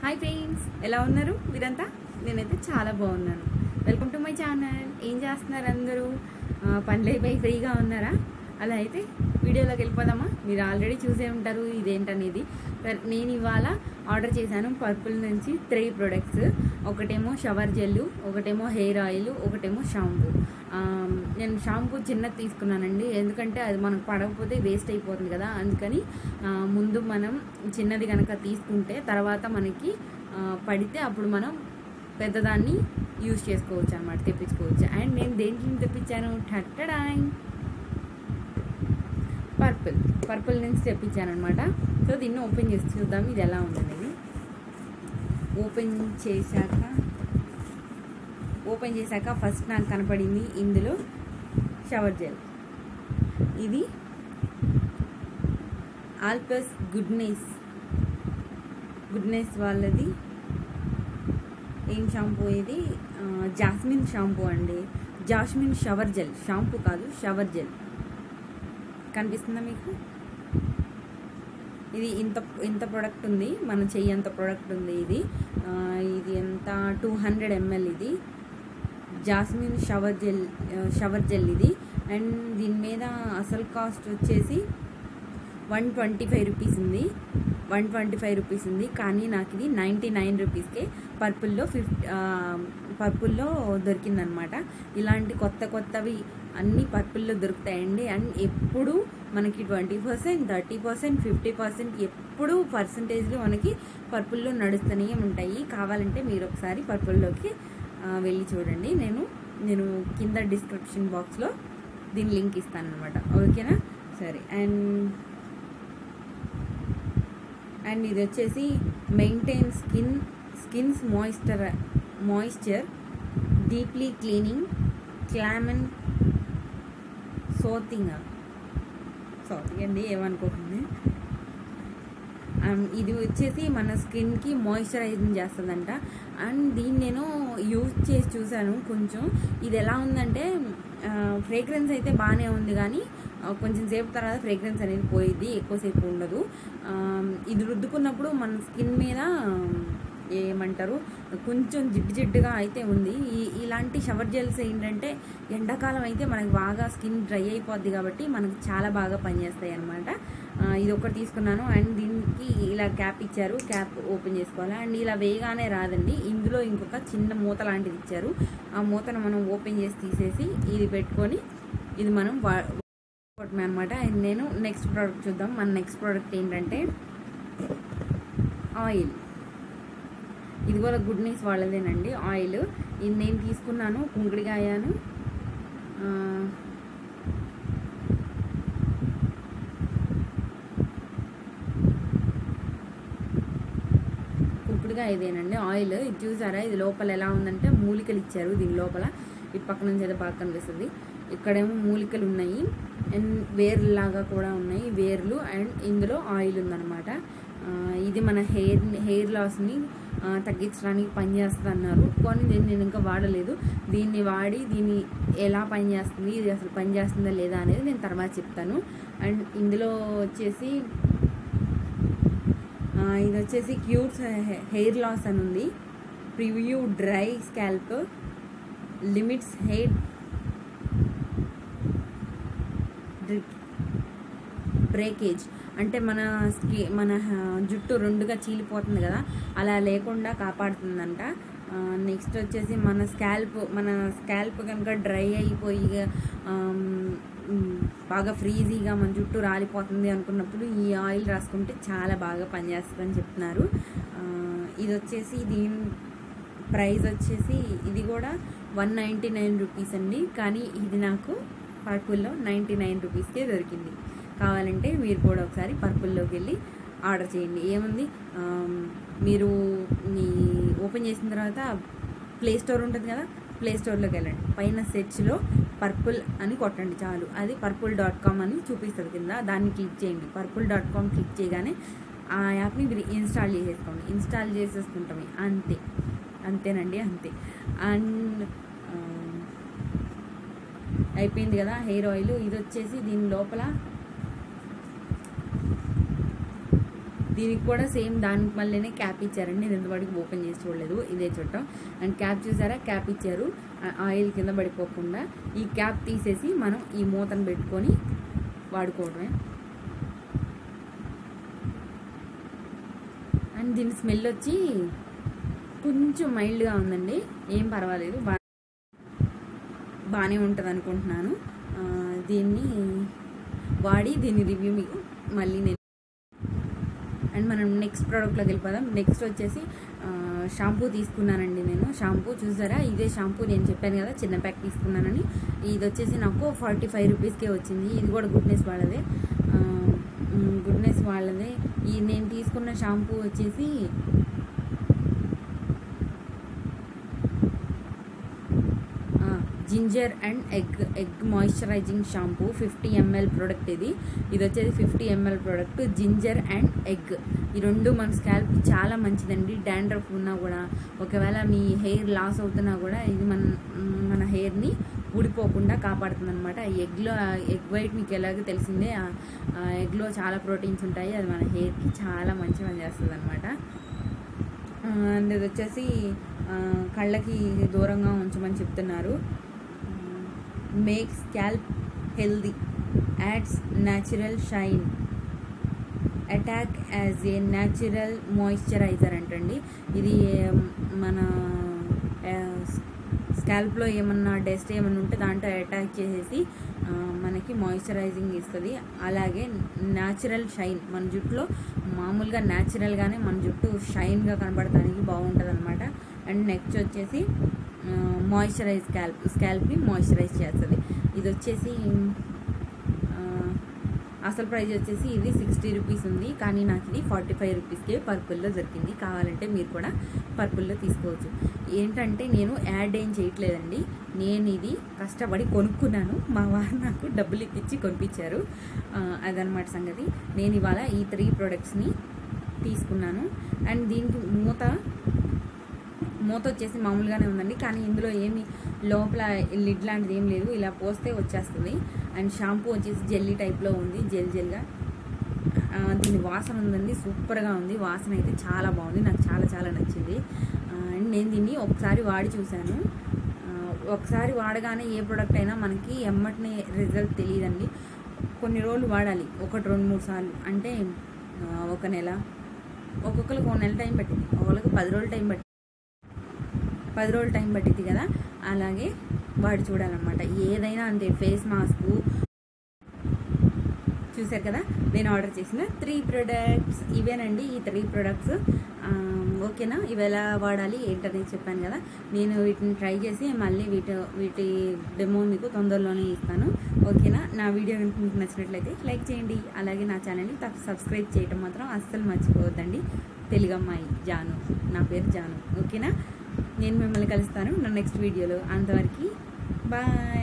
hi friends ఎలా ఉన్నారు మీరంతా నేనైతే చాలా బాగున్నాను వెల్కమ్ టు మై ఛానల్ ఏం చేస్తున్నారు అందరూ ఆ, పనులు అయిపోయి ఫ్రీగా ఉన్నారా అలా అయితే వీడియోలోకి వెళ్ళిపోదామా మీరు ఆల్రెడీ చూసే ఉంటారు ఇదేంటనేది సరే, నేను ఇవాళ ఆర్డర్ చేశాను పర్పుల్ నుంచి త్రీ ప్రొడక్ట్స్ ఒకటేమో షవర్ జెల్ ఒకటేమో హెయిర్ ఆయిల్ ఒకటేమో షాంపూ నేను షాంపూ చిన్నది తీసుకున్నానండి ఎందుకంటే అది మనకు పడకపోతే వేస్ట్ అయిపోతుంది కదా అందుకని ఆ, ముందు మనం చిన్నది కనుక తీసుకుంటే తర్వాత మనకి ఆ, పడితే అప్పుడు మనం పెద్దదాన్ని యూజ్ చేసుకోవచ్చు అనమాట తెప్పించుకోవచ్చు అండ్ నేను దేంట్లో తెప్పించాను టట్టడాయ్ పర్పుల్ పర్పుల్ నుంచి తెప్పించాను అనమాట సో దీన్ని ఓపెన్ చేసి చూద్దాం ఇది ఎలా ఉందనేది ఓపెన్ చేశాక ఓపెన్ చేశాక ఫస్ట్ నాకు కనపడింది ఇందులో షవర్ జెల్ ఇది ఆల్పస్ గుడ్నెస్ గుడ్నెస్ వాళ్ళది ఏం షాంపూ ఇది ఆ, జాస్మిన్ షాంపూ అండి జాస్మిన్ షవర్ జెల్ షాంపూ కాదు షవర్ జెల్ కనిపిస్తుందా మీకు ఇది ఇంత ఇంత ప్రోడక్ట్ ఉంది మన చెయ్యి అంత ప్రోడక్ట్ ఉంది ఇది ఆ, ఇది ఎంత టూ హండ్రెడ్ ఎంఎల్ ఇది జాస్మిన్ షవర్ జెల్ ఆ, షవర్ జెల్ ఇది అండ్ దీని మీద అసలు కాస్ట్ వచ్చేసి వన్ ట్వంటీ ఫైవ్ రూపీస్ ఉంది వన్ ట్వంటీ ఫైవ్ రూపీస్ ఉంది కానీ నాకు ఇది నైంటీ నైన్ రూపీస్కే పర్పుల్లో ఫిఫ్టీ పర్పుల్లో దొరికిందనమాట ఇలాంటి కొత్త కొత్తవి అన్నీ పర్పుల్లో దొరుకుతాయండి అండ్ ఎప్పుడు మనకి twenty percent thirty percent fifty percent ఎప్పుడు పర్సంటేజ్లు మనకి పర్పుల్లో నడుస్తూనే ఉంటాయి కావాలంటే మీరు ఒకసారి పర్పుల్లోకి ఆ, వెళ్ళి చూడండి నేను నేను కింద డిస్క్రిప్షన్ బాక్స్లో దీని లింక్ ఇస్తాను అనమాట ఓకేనా సరే అండ్ అండ్ ఇది వచ్చేసి maintain skin skins moisture moisture deeply cleaning calm and soothing soothing అండి ఏమనుకోకండి అండ్ ఇది వచ్చేసి మన స్కిన్కి మాయిశ్చరైజింగ్ చేస్తుందంట అండ్ దీన్ని నేను యూజ్ చేసి చూశాను కొంచెం ఇది ఎలా ఉందంటే ఫ్రేగ్రెన్స్ అయితే బాగానే ఉంది కానీ ఆ, కొంచెం సేపు తర్వాత ఫ్రేగ్రెన్స్ అనేది పోయిద్ది ఎక్కువసేపు ఉండదు ఆ, ఇది రుద్దుకున్నప్పుడు మన స్కిన్ మీద ఏమంటారు కొంచెం జిడ్డు జిడ్డుగా అయితే ఉంది ఈ ఇలాంటి షవర్ జెల్స్ ఏంటంటే ఎండాకాలం అయితే మనకి బాగా స్కిన్ డ్రై అయిపోద్ది కాబట్టి మనకి చాలా బాగా పనిచేస్తాయి అనమాట ఇది ఒకటి తీసుకున్నాను అండ్ దీనికి ఇలా క్యాప్ ఇచ్చారు క్యాప్ ఓపెన్ చేసుకోవాలి అండ్ ఇలా వేయగానే రాదండి ఇందులో ఇంకొక చిన్న మూత లాంటిది ఇచ్చారు ఆ మూతను మనం ఓపెన్ చేసి తీసేసి ఇది పెట్టుకొని ఇది మనం వా అనమాట అండ్ నేను నెక్స్ట్ ప్రోడక్ట్ చూద్దాం మన నెక్స్ట్ ప్రోడక్ట్ ఏంటంటే ఆయిల్ ఇది కూడా గుడ్ న్యూస్ వాళ్ళదేనండి ఆయిల్ ఇది నేను తీసుకున్నాను కుంకుడికాయను ఆ, కుంకుడుగా ఇదేనండి ఆయిల్ ఇది చూసారా ఇది లోపల ఎలా ఉందంటే మూలికలు ఇచ్చారు దీని లోపల ఇటు పక్క నుంచి అయితే బాగా కనిపిస్తుంది ఇక్కడేమో మూలికలు ఉన్నాయి అండ్ వేర్లాగా కూడా ఉన్నాయి వేర్లు అండ్ ఇందులో ఆయిల్ ఉందన్నమాట ఆ, ఇది మన హెయిర్ హెయిర్ లాస్ని ఆ, తగ్గించడానికి పనిచేస్తుంది అన్నారు కానీ దీన్ని నేను ఇంకా వాడలేదు దీన్ని వాడి దీన్ని ఎలా పనిచేస్తుంది ఇది అసలు పనిచేస్తుందా లేదా అనేది నేను తర్వాత చెప్తాను అండ్ ఇందులో వచ్చేసి ఆ, ఇది వచ్చేసి క్యూట్స్ హెయిర్ లాస్ అని ఉంది preview dry scalp limits hair drip breakage అంటే మన స్కి మన హ, జుట్టు రెండుగా చీలిపోతుంది కదా అలా లేకుండా కాపాడుతుందంట నెక్స్ట్ వచ్చేసి మన స్కాల్ప్ మన స్కాల్ప్ కనుక డ్రై అయిపోయి ఆమ్, ఉమ్, బాగా ఫ్రీజీగా మన జుట్టు రాలిపోతుంది అనుకున్నప్పుడు ఈ ఆయిల్ రాసుకుంటే చాలా బాగా పనిచేస్తుందని చెప్తున్నారు ఆ, ఇది వచ్చేసి దీని ప్రైస్ వచ్చేసి ఇది కూడా వన్ నైంటీ నైన్ రూపీస్ అండి కానీ ఇది నాకు పర్పుల్లో నైంటీ నైన్ రూపీస్కే దొరికింది కావాలంటే మీరు కూడా ఒకసారి పర్పుల్లోకి వెళ్ళి ఆర్డర్ చేయండి ఏముంది ఆమ్, మీరు మీ ఓపెన్ చేసిన తర్వాత ప్లే స్టోర్ ఉంటుంది కదా ప్లే స్టోర్లోకి వెళ్ళండి పైన సెర్చ్లో పర్పుల్ అని కొట్టండి చాలు అది పర్పుల్ డాట్ కామ్ అని చూపిస్తుంది కింద దాన్ని క్లిక్ చేయండి పర్పుల్ డాట్ కామ్ క్లిక్ చేయగానే ఆ యాప్ని మీరు ఇన్స్టాల్ చేసేసుకోండి ఇన్స్టాల్ చేసేసుకుంటామే అంతే అంతేనండి అంతే అండ్ అయిపోయింది కదా హెయిర్ ఆయిల్ ఇది వచ్చేసి దీని లోపల దీనికి కూడా సేమ్ దానికి మళ్ళీనే క్యాప్ ఇచ్చారండి నేను ఇంతవరకు ఓపెన్ చేసి చూడలేదు ఇదే చుట్టం అండ్ క్యాప్ చూసారా క్యాప్ ఇచ్చారు ఆ- ఆయిల్ కింద పడిపోకుండా ఈ క్యాప్ తీసేసి మనం ఈ మూతను పెట్టుకొని వాడుకోవడమే అండ్ దీని స్మెల్ వచ్చి కొంచెం మైల్డ్గా ఉందండి ఏం పర్వాలేదు బా బాగానే ఉంటుంది అనుకుంటున్నాను ఆ, దీన్ని వాడి దీని రివ్యూ మీకు మళ్ళీ నేను అండ్ మనం నెక్స్ట్ ప్రోడక్ట్లోకి వెళ్ళిపోదాం నెక్స్ట్ వచ్చేసి షాంపూ తీసుకున్నానండి నేను షాంపూ చూసారా ఇదే షాంపూ నేను చెప్పాను కదా చిన్న ప్యాక్ తీసుకున్నానని ఇది వచ్చేసి నాకు ఫార్టీ ఫైవ్ రూపీస్కే వచ్చింది ఇది కూడా గుడ్నెస్ వాళ్ళదే గుడ్నెస్ వాళ్ళదే ఈ నేను తీసుకున్న షాంపూ వచ్చేసి ginger and egg egg moisturising shampoo fifty ML product ఇది ఇది వచ్చేసి fifty ML product ginger and egg ఈ రెండు మన స్కాల్ప్ చాలా మంచిదండి డాండ్రఫ్ ఉన్నా కూడా ఒకవేళ మీ హెయిర్ లాస్ అవుతున్నా కూడా ఇది మన మన హెయిర్ని ఊడిపోకుండా కాపాడుతుంది అనమాట ఎగ్లో ఎగ్ వైట్ మీకు ఎలాగో తెలిసిందే ఆ- ఆ ఎగ్లో చాలా ప్రోటీన్స్ ఉంటాయి అది మన హెయిర్కి చాలా మంచి పని చేస్తుంది అనమాట అండ్ ఇది వచ్చేసి ఆ, కళ్ళకి దూరంగా ఉంచమని చెప్తున్నారు make scalp healthy adds natural shine attack as a natural moisturiser అంటండి ఇది ఉమ్, మన స్కాల్ప్లో ఏమన్నా డస్ట్ ఏమన్నా ఉంటే దాంట్లో అటాక్ చేసేసి ఆ, మనకి మాయిశ్చరైజింగ్ ఇస్తుంది అలాగే న్యాచురల్ షైన్ మన జుట్టులో మామూలుగా న్యాచురల్గానే మన జుట్టు షైన్గా కనబడటానికి బాగుంటుంది అనమాట అండ్ నెక్స్ట్ వచ్చేసి మాయిశ్చరైజ్ స్కాల్ప్ స్కాల్ప్ని మాయిశ్చరైజ్ చేస్తుంది ఇది వచ్చేసి ఆ, అసలు ప్రైస్ వచ్చేసి ఇది సిక్స్టీ రూపీస్ ఉంది కానీ నాకు ఇది ఫార్టీ ఫైవ్ రూపీస్కే పర్పుల్లో దొరికింది కావాలంటే మీరు కూడా పర్పుల్లో తీసుకోవచ్చు ఏంటంటే నేను యాడ్ ఏం చేయట్లేదండి నేను ఇది కష్టపడి కొనుక్కున్నాను మా వారు నాకు డబ్బులు ఇప్పించి కొనిపించారు ఆ, అదనమాట సంగతి నేను ఇవాళ ఈ త్రీ ప్రొడక్ట్స్ని తీసుకున్నాను అండ్ దీనికి మూత మూత వచ్చేసి మామూలుగానే ఉందండి కానీ ఇందులో ఏమి లోపల లిడ్ లాంటిది ఏం లేదు ఇలా పోస్తే వచ్చేస్తుంది అండ్ షాంపూ వచ్చేసి జెల్లీ టైప్లో ఉంది జెల్ జెల్గా ఆ, దీని వాసన ఉందండి సూపర్గా ఉంది వాసన అయితే చాలా బాగుంది నాకు చాలా చాలా నచ్చింది ఆ, అండ్ నేను దీన్ని ఒకసారి వాడి చూశాను ఆ, ఒకసారి వాడగానే ఏ ప్రోడక్ట్ అయినా మనకి ఎమ్మటినే రిజల్ట్ తెలియదండి కొన్ని రోజులు వాడాలి ఒకటి రెండు మూడు సార్లు అంటే ఆ, ఒక నెల ఒక్కొక్కరికి ఒక నెల టైం పట్టింది ఒక్కొక్కరికి పది రోజులు టైం పట్టింది పది రోజులు టైం పట్టింది కదా అలాగే వాడి చూడాలన్నమాట ఏదైనా అంతే ఫేస్ మాస్క్ చూశారు కదా నేను ఆర్డర్ చేసిన త్రీ ప్రొడక్ట్స్ ఇవేనండి ఈ త్రీ ప్రొడక్ట్స్ ఓకేనా ఇవి ఎలా వాడాలి ఏంటనేది చెప్పాను కదా నేను వీటిని ట్రై చేసి మళ్ళీ వీటి వీటి డెమో మీకు తొందరలోనే ఇస్తాను ఓకేనా నా వీడియో కనుక మీకు నచ్చినట్లయితే లైక్ చేయండి అలాగే నా ఛానల్ని సబ్స్క్రైబ్ చేయటం మాత్రం అస్సలు మర్చిపోవద్దండి తెలుగమ్మాయి జాను నా పేరు జాను ఓకేనా నేను మిమ్మల్ని కలుస్తాను నా నెక్స్ట్ వీడియోలో అంతవరకు బాయ్